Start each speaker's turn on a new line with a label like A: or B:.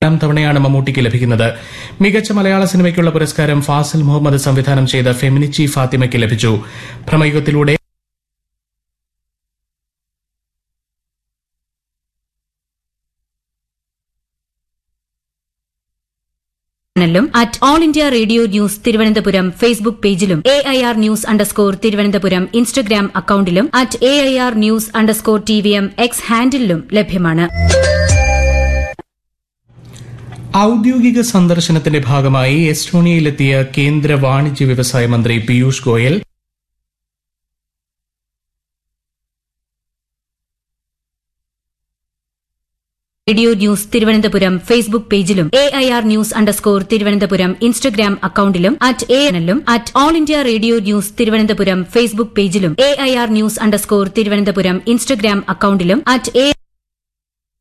A: രണ്ടാം തവണയാണ് മമ്മൂട്ടിക്ക് ലഭിക്കുന്നത് മികച്ച മലയാള സിനിമയ്ക്കുള്ള പുരസ്കാരം ഫാസിൽ മുഹമ്മദ് സംവിധാനം ചെയ്ത ഫെമിനിച്ചി ഫാത്തിമയ്ക്ക് ലഭിച്ചു ഭ്രമയുഗത്തിലൂടെ
B: ചാനലിലും at all India radio news Thiruvananthapuram Facebook പേജിലും A I R news underscore Thiruvananthapuram Instagram അക്കൌണ്ടിലും at A I R news underscore T V M X ഹാൻഡിലും ലഭ്യമാണ്
A: ഔദ്യോഗിക സന്ദർശനത്തിന്റെ ഭാഗമായി എസ്റ്റോണിയയിലെത്തിയ കേന്ദ്ര വാണിജ്യ വ്യവസായ മന്ത്രി Piyush Goyal
B: radio news Thiruvananthapuram Facebook പേജിലും A I R news underscore Thiruvananthapuram Instagram അക്കൌണ്ടിലും അറ്റ് എ എനും at all India radio news Thiruvananthapuram Facebook പേജിലും A I R news underscore Thiruvananthapuram Instagram അക്കൌണ്ടിലും അറ്റ് എ